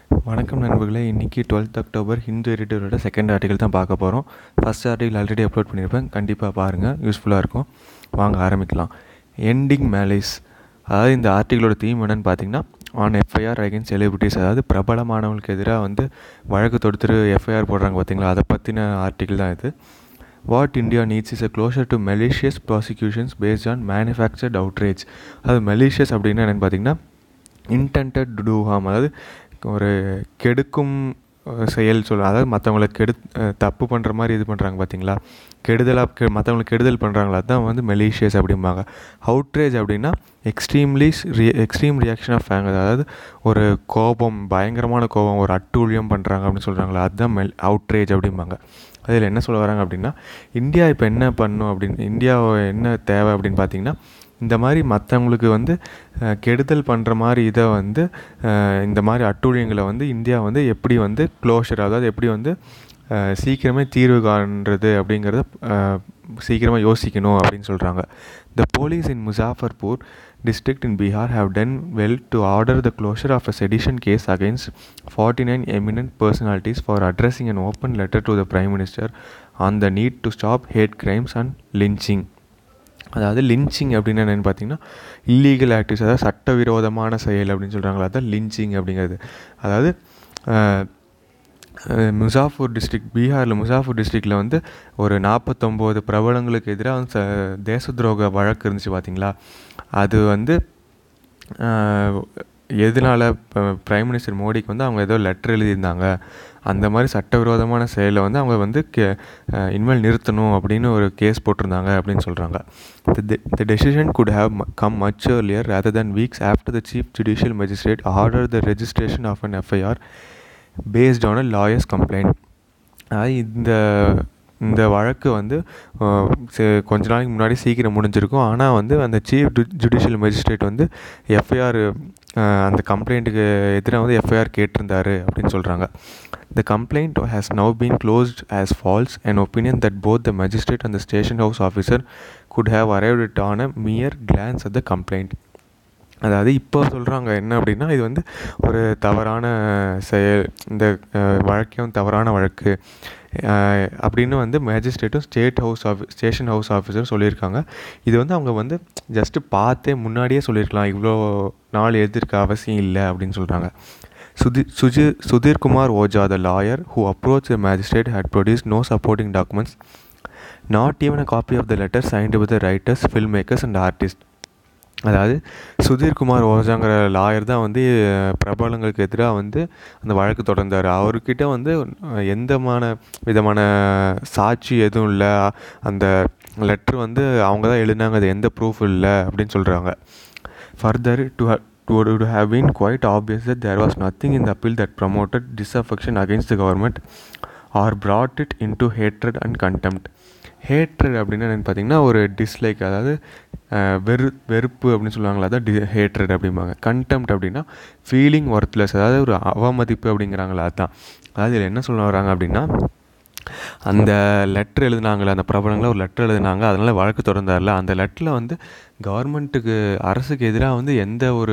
வணக்கம் நண்பர்களே இன்றைக்கி டுவெல்த் அக்டோபர் ஹிந்து எடிட்டரோட செகண்ட் ஆர்டிகல் தான் பார்க்க போகிறோம் ஃபஸ்ட் ஆர்டிகல் ஆல்ரெடி அப்லோட் பண்ணியிருப்பேன் கண்டிப்பாக பாருங்கள் யூஸ்ஃபுல்லாக இருக்கும் வாங்க ஆரம்பிக்கலாம் எண்டிங் மேலேஸ் அதாவது இந்த ஆர்டிகளோட தீம் என்னென்னு பார்த்தீங்கன்னா ஆன் எஃப்ஐஆர் அகைன்ஸ்ட் செலிபிரிட்டிஸ் அதாவது பிரபலமானவங்களுக்கு எதிராக வந்து வழக்கு தொடுத்துட்டு எஃப்ஐஆர் போடுறாங்க பார்த்தீங்களா அதை பற்றின ஆர்டிகல் தான் இது what India needs is a closure to malicious prosecutions based on manufactured outrage அது மெலிஷியஸ் அப்படின்னா என்னென்னு பார்த்தீங்கன்னா இன்டென்டட் டு டூ ஹார்ம் அதாவது ஒரு கெடுக்கும் செயல் சொல்ல அதாவது மற்றவங்களை கெடு தப்பு பண்ணுற மாதிரி இது பண்ணுறாங்க பார்த்தீங்களா கெடுதலாக கெ மற்றவங்களுக்கு கெடுதல் பண்ணுறாங்களா அதுதான் வந்து மெலீஷியஸ் அப்படிம்பாங்க அவுட்ரேஜ் அப்படின்னா எக்ஸ்ட்ரீம்லி ரி எக்ஸ்ட்ரீம் ரியாக்ஷன் ஆஃப் ஃபேங் அதாவது ஒரு கோபம் பயங்கரமான கோபம் ஒரு அட்டூழியம் பண்ணுறாங்க அப்படின்னு சொல்கிறாங்களா அதுதான் மெல் அவுட்ரேஜ் அப்படிம்பாங்க அதில் என்ன சொல்ல வராங்க அப்படின்னா இந்தியா இப்போ என்ன பண்ணும் அப்படின்னு இந்தியா என்ன தேவை அப்படின்னு பார்த்தீங்கன்னா இந்த மாதிரி மற்றவங்களுக்கு வந்து கெடுதல் பண்ணுற மாதிரி இதை வந்து இந்த மாதிரி அட்டூழியங்களை வந்து இந்தியா வந்து எப்படி வந்து க்ளோஷர் அதாவது எப்படி வந்து சீக்கிரமே தீர்வு காண்றது அப்படிங்கிறத சீக்கிரமாக யோசிக்கணும் அப்படின்னு சொல்கிறாங்க the police in Muzaffarpur district in Bihar have done well to order the closure of a sedition case against 49 eminent personalities for addressing an open letter to the Prime Minister on the need to stop hate crimes and lynching. அதாவது லின்ச்சிங் அப்படின்னு என்னென்னு பார்த்தீங்கன்னா illegal ஆக்டிவிஸ் அதாவது சட்டவிரோதமான செயல் அப்படின்னு சொல்கிறாங்களா அதான் லின்ச்சிங் அப்படிங்கிறது அதாவது முசாஃபூர் டிஸ்ட்ரிக் பீகாரில் முசாஃபூர் டிஸ்ட்ரிக்டில் வந்து ஒரு நாற்பத்தொம்போது பிரபலங்களுக்கு எதிராக வந்து தேச துரோக வழக்கு இருந்துச்சு பார்த்தீங்களா அது வந்து எதனால் இப்போ ப்ரைம் மினிஸ்டர் மோடிக்கு வந்து அவங்க ஏதோ லெட்டர் எழுதியிருந்தாங்க அந்த மாதிரி சட்டவிரோதமான செயலை வந்து அவங்க வந்து கே இனிமேல் நிறுத்தணும் அப்படின்னு ஒரு கேஸ் போட்டிருந்தாங்க அப்படின்னு சொல்கிறாங்க the decision could have come much earlier rather than weeks after the chief judicial magistrate order the registration of an FIR based on a lawyer's complaint அதாவது இந்த இந்த வழக்கு வந்து கொஞ்ச நாளைக்கு முன்னாடி சீக்கிரம் முடிஞ்சிருக்கும் ஆனால் வந்து அந்த சீஃப் ஜுடிஷியல் மேஜிஸ்ட்ரேட் வந்து எஃப்ஐஆர் அந்த கம்ப்ளைண்ட்டுக்கு எதிராக வந்து எஃப்ஐஆர் கேட்டிருந்தாரு அப்படின்னு சொல்கிறாங்க the complaint has now been closed as false and opinion that both the magistrate and the station house officer could have arrived it on a mere glance at the complaint அதாவது இப்போ சொல்கிறாங்க என்ன அப்படின்னா இது வந்து ஒரு தவறான செயல் இந்த வழக்கையும் தவறான வழக்கு அப்படின்னு வந்து மேஜிஸ்ட்ரேட்டும் state house office station house ஆஃபீஸரும் சொல்லியிருக்காங்க இது வந்து அவங்க வந்து ஜஸ்ட்டு பார்த்தே முன்னாடியே சொல்லியிருக்கலாம் இவ்வளோ நாள் எதிர்க்க அவசியம் இல்லை அப்படின்னு சொல்கிறாங்க Sudhi Suji Sudhirkumar Ojha the lawyer who approach the magistrate had produce no supporting documents not even a copy of the letter signed with the writers film makers and artist அதாவது சுதீர்குமார் ஓஜாங்கிற லாயர் தான் வந்து பிரபலங்களுக்கு எதிராக வந்து அந்த வழக்கு தொடர்ந்தார் அவர்கிட்ட வந்து எந்தமான விதமான சாட்சி எதுவும் இல்லை அந்த லெட்ரு வந்து அவங்க தான் எழுதினாங்க அது எந்த ப்ரூஃப் இல்லை அப்படின்னு சொல்கிறாங்க further to would have been quite obvious that there was nothing in the appeal that promoted disaffection against the government or brought it into hatred and contempt hatred அப்படின்னு என்னென்னு பார்த்தீங்கன்னா ஒரு டிஸ்லைக் அதாவது வெறு வெறுப்பு அப்படின்னு சொல்லுவாங்களா அதான் டி ஹேட்ரட் அப்படிம்பாங்க கண்டெம்ட் அப்படின்னா ஃபீலிங் ஒர்த்லெஸ் அதாவது ஒரு அவமதிப்பு அப்படிங்கிறாங்களா அதுதான் அதாவது இதில் என்ன சொல்ல வராங்க அப்படின்னா அந்த லெட்ரு எழுதினாங்களே அந்த பிரபலங்களில் ஒரு லெட்ரு எழுதினாங்க அதனால் வழக்கு தொடர்ந்தார்ல அந்த லெட்டரில் வந்து கவர்மெண்ட்டுக்கு அரசுக்கு எதிராக வந்து எந்த ஒரு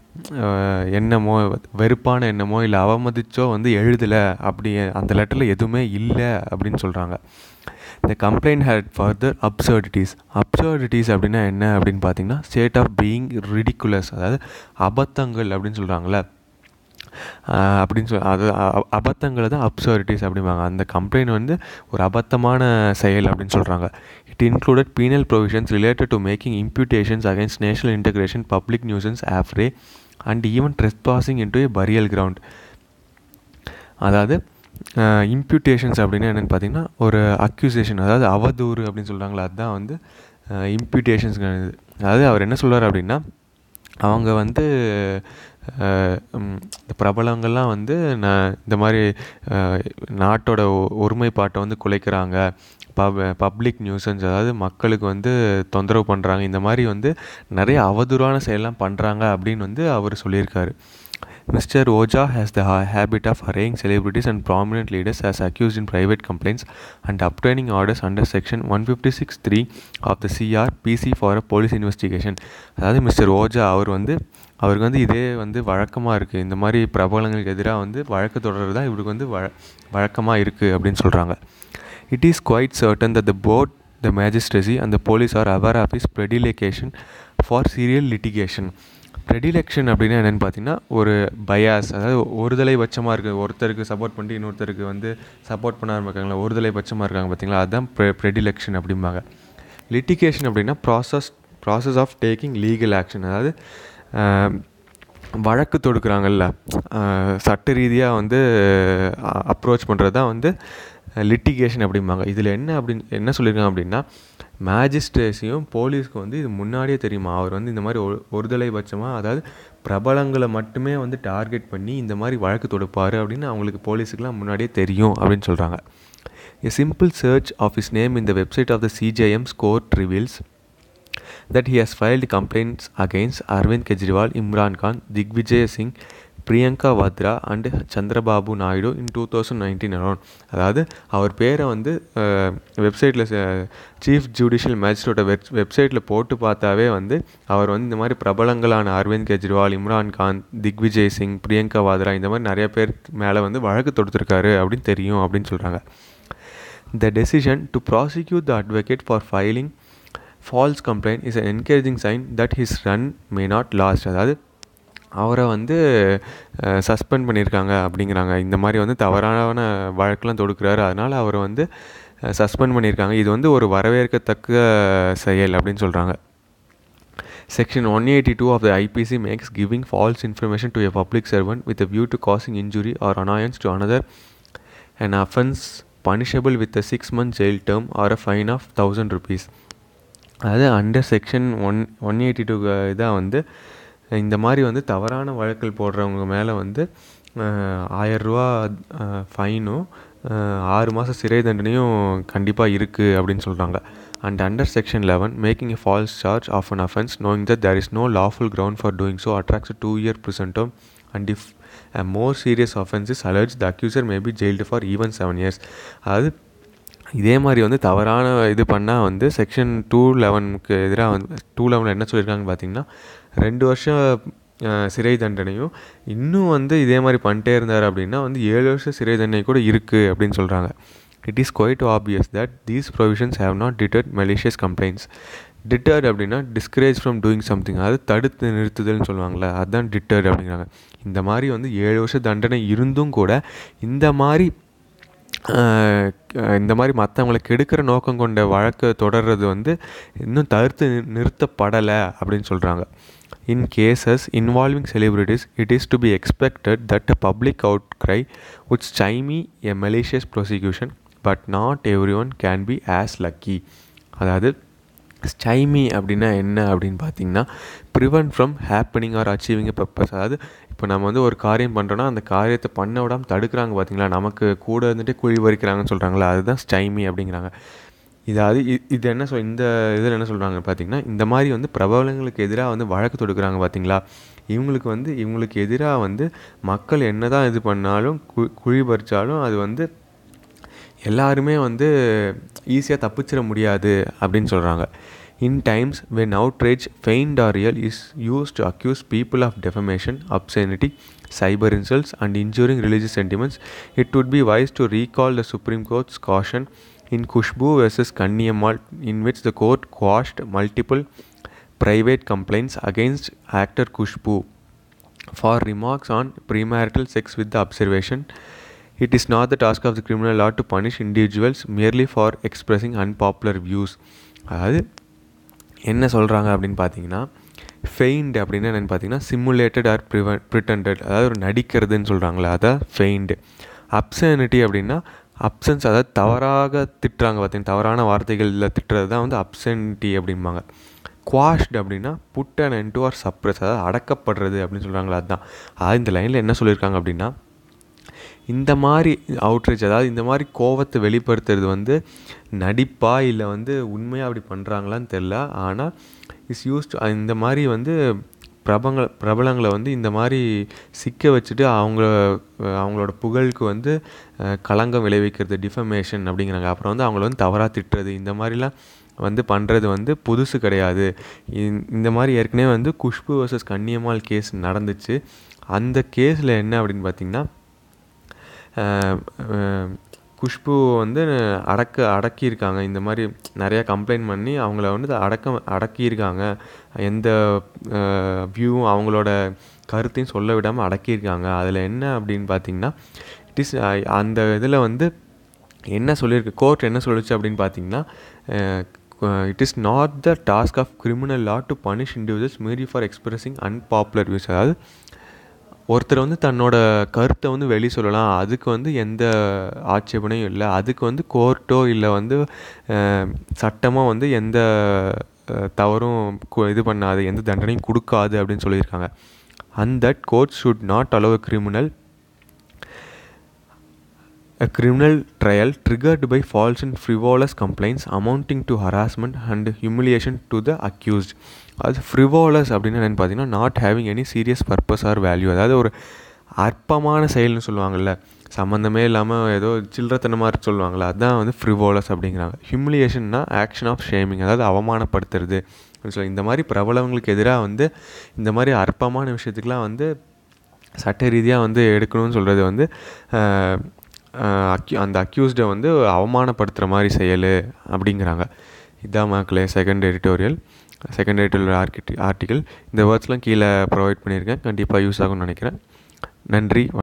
எண்ணமோ வெறுப்பான எண்ணமோ இல்லை அவமதிச்சோ வந்து எழுதலை அப்படி அந்த லெட்டரில் எதுவுமே இல்லை அப்படின்னு சொல்கிறாங்க இந்த complaint had further absurdities absurdities அப்படின்னா என்ன அப்படின்னு பார்த்தீங்கன்னா ஸ்டேட் ஆஃப் பீயிங் ரிடிகுலஸ் அதாவது அபத்தங்கள் அப்படின்னு சொல்கிறாங்களே அப்படின்னு சொல் அது அபத்தங்களை தான் அப்சர்டிட்டிஸ் அப்படிம்பாங்க அந்த கம்ப்ளைண்ட் வந்து ஒரு அபத்தமான செயல் அப்படின்னு சொல்கிறாங்க it included penal provisions related to making imputations against national integration public nuisance affray and even trespassing into a burial ground அதாவது இம்ப்யூட்டேஷன்ஸ் அப்படின்னா என்னென்னு பார்த்தீங்கன்னா ஒரு அக்யூசேஷன் அதாவது அவதூறு அப்படின்னு சொல்கிறாங்களா அதுதான் வந்து இம்ப்யூட்டேஷன்ஸ் அதாவது அவர் என்ன சொல்கிறார் அப்படின்னா அவங்க வந்து இந்த பிரபலங்கள்லாம் வந்து நான் இந்த மாதிரி நாட்டோட ஒருமைப்பாட்டை வந்து குலைக்கிறாங்க பப் பப்ளிக் நியூசன்ஸ் அதாவது மக்களுக்கு வந்து தொந்தரவு பண்ணுறாங்க இந்த மாதிரி வந்து நிறைய அவதூறான செயலாம் பண்ணுறாங்க அப்படின்னு வந்து அவர் சொல்லியிருக்காரு mister Ojha has the habit of arraying celebrities and prominent leaders as accused in private complaints and obtaining orders under section one fifty six three of the CR PC for a police investigation அதாவது mister Ojha அவர் வந்து அவருக்கு வந்து இதே வந்து வழக்கமாக இருக்குது இந்த மாதிரி பிரபலங்களுக்கு எதிராக வந்து வழக்கு தொடர்றது தான் இவருக்கு வந்து வழ வழக்கமாக இருக்குது அப்படின்னு சொல்கிறாங்க it is quite certain that the board the magistracy and the police are aware of is predilection for serial litigation predilection அப்படின்னா என்னென்னு பார்த்தீங்கன்னா ஒரு பயாஸ் அதாவது ஒருதலை பட்சமாக இருக்குது ஒருத்தருக்கு சப்போர்ட் பண்ணிட்டு இன்னொருத்தருக்கு வந்து சப்போர்ட் பண்ண ஆரம்பிக்காங்களா ஒருதலை பட்சமாக இருக்காங்க பார்த்தீங்களா அதுதான் ப்ரெ ப்ரெடிலெக்ஷன் அப்படிம்பாங்க லிட்டிகேஷன் அப்படின்னா process process of taking legal action அதாவது வழக்கு தொடுக்குறாங்கல்ல சட்ட ரீதியாக வந்து அப்ரோச் பண்ணுறது தான் வந்து லிட்டிகேஷன் அப்படிம்பாங்க இதில் என்ன அப்படின்னு என்ன சொல்லியிருக்காங்க அப்படின்னா மேஜிஸ்ட்ரேஸையும் போலீஸ்க்கு வந்து இது முன்னாடியே தெரியுமா அவர் வந்து இந்த மாதிரி ஒரு ஒருதலை பட்சமாக அதாவது பிரபலங்களை மட்டுமே வந்து டார்கெட் பண்ணி இந்த மாதிரி வழக்கு தொடுப்பார் அப்படின்னு அவங்களுக்கு போலீஸுக்கெலாம் முன்னாடியே தெரியும் அப்படின்னு சொல்கிறாங்க A simple search of his name in the website of the CJM's court reveals that he has filed complaints against Arvind Kejriwal, Imran Khan, Digvijay Singh, Priyanka Vadra and Chandrababu Naidu in two thousand nineteen around அதாவது அவர் பேரை வந்து வெப்சைட்டில் chief judicial மேஜிஸ்ட்ரேட்டை web வெப்சைட்டில் போட்டு பார்த்தாவே வந்து அவர் வந்து இந்த மாதிரி பிரபலங்களான அரவிந்த் கெஜ்ரிவால் இம்ரான் கான் திக்விஜய் சிங் பிரியங்கா வாத்ரா இந்த மாதிரி நிறைய பேர் மேலே வந்து வழக்கு தொடுத்துருக்காரு அப்படின்னு தெரியும் அப்படின்னு சொல்கிறாங்க The decision to prosecute the advocate for filing false complaint is an encouraging sign that his run may not last அதாவது அவரை வந்து சஸ்பெண்ட் பண்ணியிருக்காங்க அப்படிங்கிறாங்க இந்த மாதிரி வந்து தவறான வழக்கெலாம் தொடுக்கிறாரு அதனால் அவரை வந்து சஸ்பெண்ட் பண்ணியிருக்காங்க இது வந்து ஒரு வரவேற்கத்தக்க செயல் அப்படின்னு சொல்கிறாங்க Section 182 of the IPC makes giving false information to a public servant with a view to causing injury or annoyance to another an offense punishable with a six month jail term or a fine of thousand rupees அதாவது under section one one eighty two இதாக வந்து இந்த மாதிரி வந்து தவறான வழக்கில் போடுறவங்க மேலே வந்து ஆயரூவா ஃபைனும் ஆறு மாதம் சிறை தண்டனையும் கண்டிப்பாக இருக்குது அப்படின்னு சொல்கிறாங்க and under section eleven making a false charge of an offence knowing that there is no lawful ground for doing so attracts two year prison term and if a more serious offense is alleged the accuser may be jailed for even seven years அதாவது இதே மாதிரி வந்து தவறான இது பண்ணால் வந்து section two லெவனுக்கு எதிராக வந்து டூ லெவனில் என்ன சொல்லியிருக்காங்கன்னு பார்த்தீங்கன்னா ரெண்டு வருஷம் சிறை தண்டனையும் இன்னும் வந்து இதே மாதிரி பண்ணிட்டே இருந்தார் அப்படின்னா வந்து ஏழு வருஷம் சிறை தண்டனை கூட இருக்குது அப்படின்னு சொல்கிறாங்க it is quite obvious that these provisions have not deterred malicious complaints deterred அப்படின்னா டிஸ்கரேஜ் ஃப்ரம் டூயிங் சம்திங் அதாவது தடுத்து நிறுத்துதல்னு சொல்லுவாங்களே அதுதான் டிட்டர்ட் அப்படிங்கிறாங்க இந்த மாதிரி வந்து ஏழு வருஷம் தண்டனை இருந்தும் கூட இந்த மாதிரி இந்த மாதிரி மற்றவங்களை கெடுக்கிற நோக்கம் கொண்ட வழக்கை தொடர்றது வந்து இன்னும் தடுத்து நிறுத்தப்படலை அப்படின்னு சொல்கிறாங்க in cases involving celebrities it is to be expected that a public outcry would stymie a malicious prosecution but not every one can be as lucky அதாவது ஸ்டைமி அப்படின்னா என்ன அப்படின்னு பார்த்தீங்கன்னா prevent from happening or achieving a purpose அதாவது இப்போ நம்ம வந்து ஒரு காரியம் பண்ணுறோன்னா அந்த காரியத்தை பண்ண விடாமல் தடுக்கிறாங்க பார்த்தீங்களா நமக்கு கூட இருந்துட்டு குழி பறிக்கிறாங்கன்னு சொல்கிறாங்களா அதுதான் ஸ்டைமி அப்படிங்கிறாங்க இதாவது இது என்ன சொல் இந்த இதில் என்ன சொல்கிறாங்க பார்த்தீங்கன்னா இந்த மாதிரி வந்து பிரபலங்களுக்கு எதிராக வந்து வழக்கு தொடுக்கிறாங்க பார்த்தீங்களா இவங்களுக்கு வந்து இவங்களுக்கு எதிராக வந்து மக்கள் என்ன தான் இது பண்ணாலும் கு குழி பறித்தாலும் அது வந்து எல்லாருமே வந்து ஈஸியாக தப்பிச்சிட முடியாது அப்படின்னு சொல்கிறாங்க in times when outrage feigned or real is used to accuse people of defamation obscenity cyber insults and injuring religious sentiments, it would be wise to recall the Supreme Court's caution in Kushbu versus Kanniammal, in which the court quashed multiple private complaints against actor Kushbu for remarks on premarital sex with the observation. It is not the task of the criminal law to punish individuals merely for expressing unpopular views. அதாவது என்ன சொல்கிறாங்க அப்படின்னு பார்த்தீங்கன்னா faint அப்படின்னு என்னென்னு பார்த்தீங்கன்னா simulated R ப்ரிவன் ப்ரிட்டண்டட் அதாவது ஒரு நடிக்கிறதுன்னு சொல்கிறாங்களே அதான் ஃபெயிண்டு அப்சனிட்டி அப்படின்னா அப்சன்ஸ் அதாவது தவறாக திட்டுறாங்க பார்த்தீங்கன்னா தவறான வார்த்தைகளில் திட்டுறது தான் வந்து அப்சனிட்டி அப்படிம்பாங்க குவாஷ்ட் அப்படின்னா put an end to or suppress அதாவது அடக்கப்படுறது அப்படின்னு சொல்கிறாங்களா அதுதான் அதாவது இந்த லைனில் என்ன சொல்லியிருக்காங்க அப்படின்னா இந்த மாதிரி அவுட்ரேஜ் அதாவது இந்த மாதிரி கோவத்தை வெளிப்படுத்துறது வந்து நடிப்பா இல்லை வந்து உண்மையாக அப்படி பண்ணுறாங்களான்னு தெரில ஆனால் இஸ் யூஸ்ட் இந்த மாதிரி வந்து பிரபங்க பிரபலங்களை வந்து இந்த மாதிரி சிக்க வச்சுட்டு அவங்க அவங்களோட புகழுக்கு வந்து களங்கம் விளைவிக்கிறது டிஃபமேஷன் அப்படிங்கிறாங்க அப்புறம் வந்து அவங்கள வந்து தவறாக திட்டுறது இந்த மாதிரிலாம் வந்து பண்ணுறது வந்து புதுசு கிடையாது இந்த மாதிரி ஏற்கனவே வந்து குஷ்பு வர்சஸ் கன்னியம்மாள் கேஸ் நடந்துச்சு அந்த கேஸில் என்ன அப்படின்னு பார்த்திங்கன்னா குஷ்பு வந்து அடக்க அடக்கியிருக்காங்க இந்த மாதிரி நிறையா கம்ப்ளைண்ட் பண்ணி அவங்கள வந்து அடக்க அடக்கியிருக்காங்க எந்த வியூவும் அவங்களோட கருத்தையும் சொல்ல விடாமல் அடக்கியிருக்காங்க அதில் என்ன அப்படின்னு பார்த்தீங்கன்னா இட் இஸ் அந்த இதில் வந்து என்ன சொல்லியிருக்கு கோர்ட் என்ன சொல்லிச்சு அப்படின்னு பார்த்தீங்கன்னா it is not the task of criminal law to punish individuals merely for expressing unpopular views அதாவது ஒருத்தர் வந்து தன்னோட கருத்தை வந்து வெளி சொல்லலாம் அதுக்கு வந்து எந்த ஆட்சேபனையும் இல்லை அதுக்கு வந்து கோர்ட்டோ இல்லை வந்து சட்டமோ வந்து எந்த தவறும் இது பண்ணாது எந்த தண்டனையும் கொடுக்காது அப்படின்னு சொல்லியிருக்காங்க and that court should not allow criminal A criminal trial triggered by false and frivolous complaints amounting to harassment and humiliation to the accused. அது ஃப்ரிவாலஸ் அப்படின்னு என்னென்னு பார்த்தீங்கன்னா not having any serious purpose or value அதாவது ஒரு அற்பமான செயல்னு சொல்லுவாங்கள்ல சம்மந்தமே இல்லாமல் ஏதோ சில்லறத்தனமாக சொல்லுவாங்கள்ல அதுதான் வந்து ஃப்ரிவோலஸ் அப்படிங்கிறாங்க ஹியூமிலியேஷன்னா ஆக்ஷன் ஆஃப் ஷேமிங் அதாவது அவமானப்படுத்துறது சொல்லி இந்த மாதிரி பிரபலங்களுக்கு எதிராக வந்து இந்த மாதிரி அற்பமான விஷயத்துக்கெலாம் வந்து சட்ட ரீதியாக வந்து எடுக்கணும்னு சொல்கிறது வந்து அக்யூ அந்த அக்யூஸ்டை வந்து அவமானப்படுத்துகிற மாதிரி செயல் அப்படிங்கிறாங்க இதான் மக்களே செகண்ட் எடிட்டோரியல் செகண்ட் எடிட்டோரியல் ஆர்கிட்டி ஆர்டிக்கல் இந்த வேர்ட்ஸ்லாம் கீழே ப்ரொவைட் பண்ணியிருக்கேன் கண்டிப்பாக யூஸ் ஆகும்னு நினைக்கிறேன் நன்றி